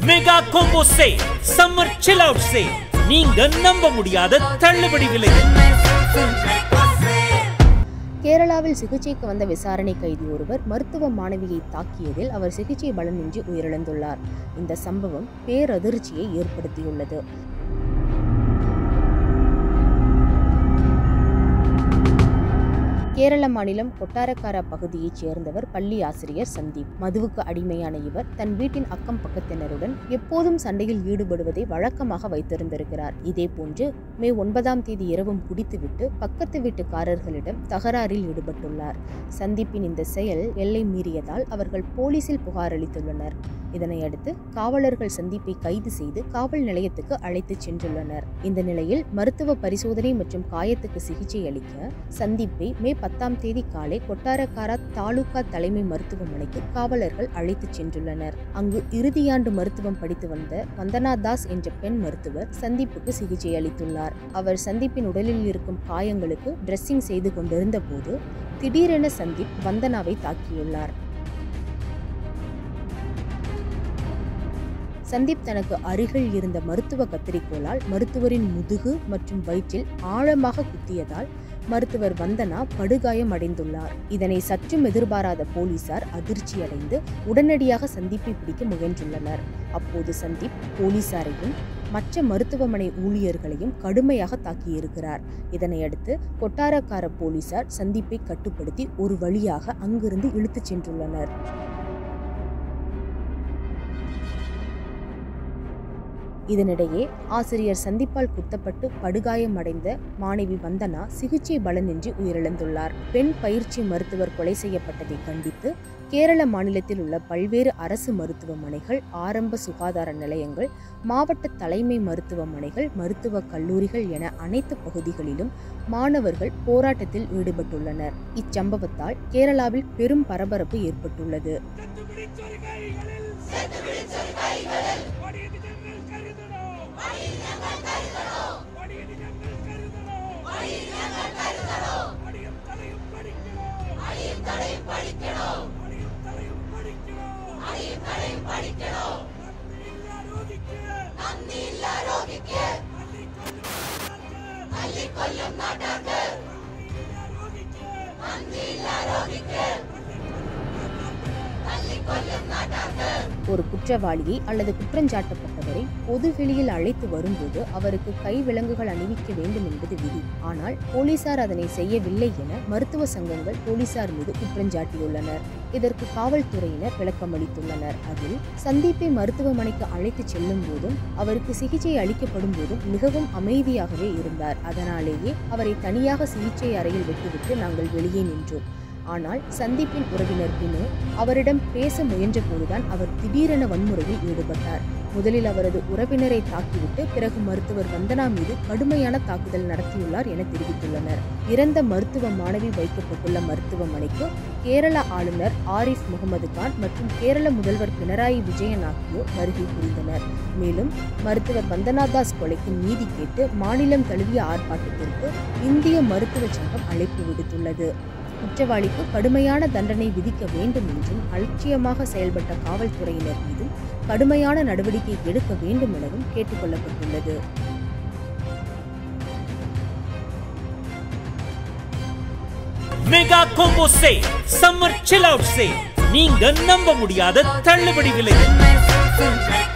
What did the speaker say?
mega combo say summer chill out say நீங்க நம்ப முடியாத தள்ளுபடி விலையில் கேரளாவில் சிகிச்சைக்கு வந்த விசாரணை கைதி ஒருவர் மருத்துவ மாணவியை தாக்கியதில் அவர் சிகிச்சை பலனின்றி உயிரிழந்துள்ளார் இந்த சம்பவம் பேரதிர்ச்சியை ஏற்படுத்தியுள்ளது கேரள மாநிலம் கொட்டாரக்காரா பகுதியைச் சேர்ந்தவர் பள்ளி ஆசிரியர் சந்தீப் மதுவுக்கு அடிமையான இவர் தன் வீட்டின் அக்கம் பக்கத்தினருடன் எப்போதும் சண்டையில் ஈடுபடுவதை வழக்கமாக வைத்திருந்திருக்கிறார் இதேபோன்று மே ஒன்பதாம் தேதி இரவும் குடித்துவிட்டு பக்கத்து வீட்டுக்காரர்களிடம் தகராறில் ஈடுபட்டுள்ளார் சந்தீப்பின் இந்த செயல் எல்லை மீறியதால் அவர்கள் போலீசில் புகார் அளித்துள்ளனர் இதனையடுத்து காவலர்கள் சந்தீப்பை கைது செய்து காவல் நிலையத்துக்கு அழைத்துச் சென்றுள்ளனர் இந்த நிலையில் மருத்துவ பரிசோதனை மற்றும் காயத்துக்கு சிகிச்சை அளிக்க சந்தீப்பை மே பத்தாம் தேதி காலை கொட்டாரக்காரா தாலுகா தலைமை மருத்துவமனைக்கு காவலர்கள் அழைத்துச் சென்றுள்ளனர் அங்கு இறுதியாண்டு மருத்துவம் படித்து வந்த வந்தனா தாஸ் என்ற பெண் மருத்துவர் சந்தீப்புக்கு சிகிச்சை அளித்துள்ளார் அவர் சந்தீப்பின் உடலில் இருக்கும் காயங்களுக்கு டிரெஸ்ஸிங் செய்து கொண்டிருந்த போது திடீரென சந்தீப் வந்தனாவை தாக்கியுள்ளார் சந்தீப் தனக்கு அருகில் இருந்த மருத்துவ கத்திரிக்கோளால் மருத்துவரின் முதுகு மற்றும் வயிற்றில் ஆழமாக குத்தியதால் மருத்துவர் வந்தனா படுகாயம் அடைந்துள்ளார் இதனை சற்றும் எதிர்பாராத போலீசார் அதிர்ச்சியடைந்து உடனடியாக சந்தீப்பை பிடிக்க முயன்றுள்ளனர் அப்போது சந்தீப் போலீசாரையும் மற்ற மருத்துவமனை ஊழியர்களையும் கடுமையாக தாக்கியிருக்கிறார் இதனையடுத்து கொட்டாரக்கார போலீசார் சந்தீப்பை கட்டுப்படுத்தி ஒரு வழியாக அங்கிருந்து இழுத்துச் சென்றுள்ளனர் இதனிடையே ஆசிரியர் சந்திப்பால் குத்தப்பட்டு படுகாயமடைந்த மாணவி வந்தனா சிகிச்சை பலனின்றி உயிரிழந்துள்ளார் பெண் பயிற்சி மருத்துவர் கொலை செய்யப்பட்டதை கண்டித்து கேரள மாநிலத்தில் உள்ள பல்வேறு அரசு மருத்துவமனைகள் ஆரம்ப சுகாதார நிலையங்கள் மாவட்ட தலைமை மருத்துவமனைகள் மருத்துவக் கல்லூரிகள் என அனைத்து பகுதிகளிலும் மாணவர்கள் போராட்டத்தில் ஈடுபட்டுள்ளனர் இச்சம்பவத்தால் கேரளாவில் பெரும் பரபரப்பு ஏற்பட்டுள்ளது ஒரு குற்றவாளியை அல்லது குற்றஞ்சாட்டப்பட்டவரை பொது வெளியில் அழைத்து வரும்போது அவருக்கு கை விலங்குகள் அணிவிக்க வேண்டும் என்பது விதி ஆனால் போலீசார் அதனை செய்யவில்லை என மருத்துவ சங்கங்கள் போலீசார் மீது குற்றஞ்சாட்டியுள்ளனர் இதற்கு காவல்துறையினர் விளக்கமளித்துள்ளனர் அதில் சந்தீப்பை மருத்துவமனைக்கு அழைத்து செல்லும் போதும் அவருக்கு சிகிச்சை அளிக்கப்படும் போதும் மிகவும் அமைதியாகவே இருந்தார் அதனாலேயே அவரை தனியாக சிகிச்சை அறையில் விட்டுவிட்டு நாங்கள் வெளியே நின்றோம் ஆனால் சந்தீப்பின் உறவினர் பினு அவரிடம் பேச முயன்றபோதுதான் அவர் திடீரென வன்முறையில் ஈடுபட்டார் முதலில் அவரது உறவினரை தாக்கிவிட்டு பிறகு மருத்துவர் வந்தனா மீது கடுமையான தாக்குதல் நடத்தியுள்ளார் என தெரிவித்துள்ளனர் இறந்த மருத்துவ மாணவி வைக்கப்பட்டுள்ள மருத்துவமனைக்கு கேரள ஆளுநர் ஆரிஃப் முகமது கான் மற்றும் கேரள முதல்வர் பினராயி விஜயன் ஆகியோர் வருகை புரிந்தனர் மேலும் மருத்துவர் வந்தனாதாஸ் கொலைக்கு நீதி கேட்டு மாநிலம் தழுவிய ஆர்ப்பாட்டத்திற்கு இந்திய மருத்துவ சங்கம் அழைப்பு விடுத்துள்ளது குற்றவாளிக்கு கடுமையான தண்டனை விதிக்க வேண்டும் என்றும் அலட்சியமாக செயல்பட்ட காவல்துறையினர் மீதும் கடுமையான நடவடிக்கை எடுக்க வேண்டும் எனவும் கேட்டுக்கொள்ளப்பட்டுள்ளது mega combo say summer chill out say நீங்க நம்ப முடியாத தள்ளுபடி விலையில்